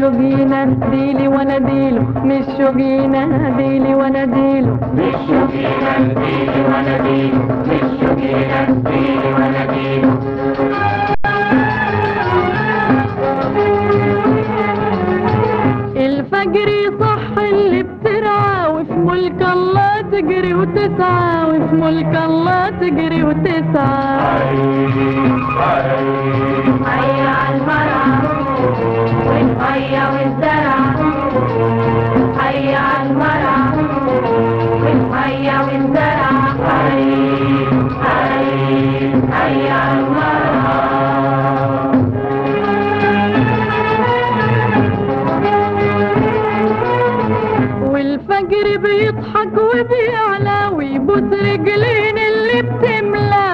شوقينا ديلي وناديله مش شوقينا ديلي وناديله مش شوقينا نديله وناديله مش شوقينا نديله وناديله الفجر صح اللي بترعى وفي ملك الله تجري وتسعى وفي ملك الله تجري وتسعى هيا عالمرعى والمية والزرع هيا عالمرعى والمية والزرع هيا عالمرعى والفجر بيضحك وبيعلى ويبوس رجلين اللي بتملى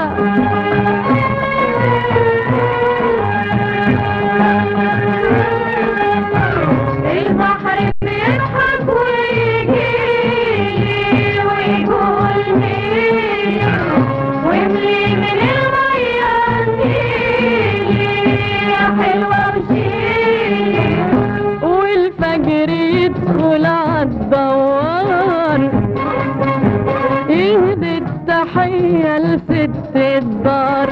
البحر بيضحك ويجيلي ويقول لي واملي من المية تجيلي يا حلوة وشيلي والفجر يدخل عالدوار يهدي التحية لست الدار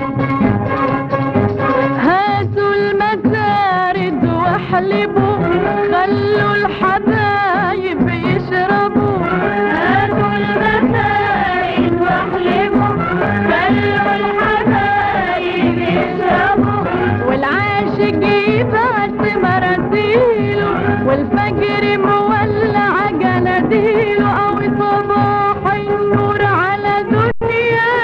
هاتوا المسارد واحلبوا خلوا الحبايب يشربوا هاتوا المسائل واحلبوا خلوا الحبايب يشربوا والعاشق يبعت مراسيله والفجر مولع جناديله او صباح النور على دنيا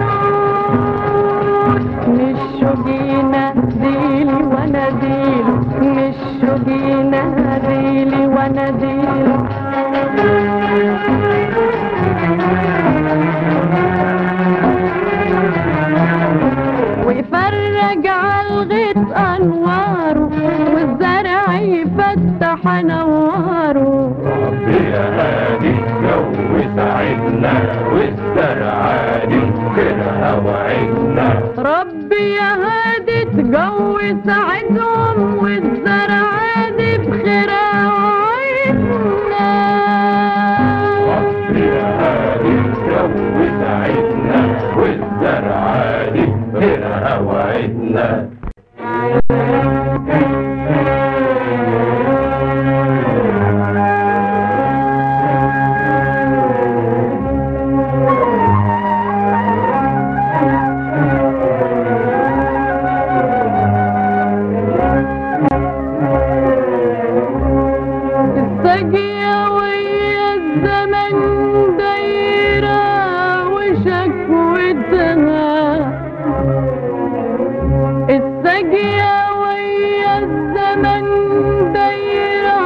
النور مش شوقينا ديلي وناديله مش شوقينا ديلي وناديله ويفرج عالغيط انواره والزرع يفتح نواره ربي يا هادي جو ساعدنا والزرع دي كده وعدنا ربي يا هادي تجوز ساعدهم والزرع دي بخيرها وعيدنا ربي يا هادي جو ساعدنا والزرع دي كده وعدنا السقيا ويا الزمن دايرة وشكوتها السقيا ويا الزمن دايرة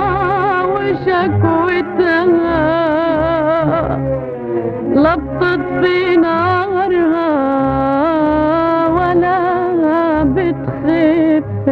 وشكوتها لبطت في نارها ولا بتخف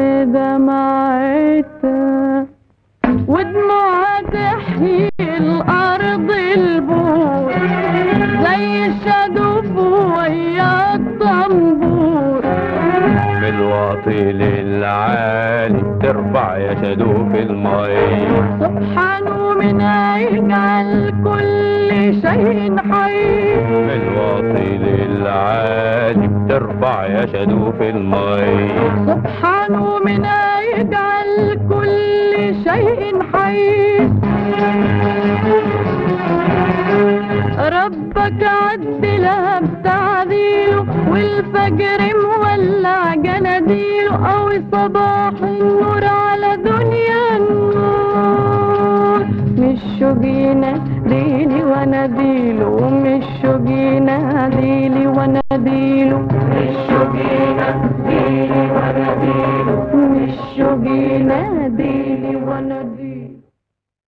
دمعتها ودموعها تحيي الأرض البور زي الشدوف ويا الطنبور بالواطي للعالي ترفع يا شدوف المي سبحانه من يجعل كل شيء حي بالواطي للعالي ترفع يا شدوف المي سبحانه من يجعل كل شيء حي ربك عدلها بتعديله والفجر مولع جناديله او صباح النور على دنيا النور مش شوقينا ديلي وناديله مش شوقينا ديلي وناديله مش شوقينا ديلي وناديله مش شوقينا ديلي وناديله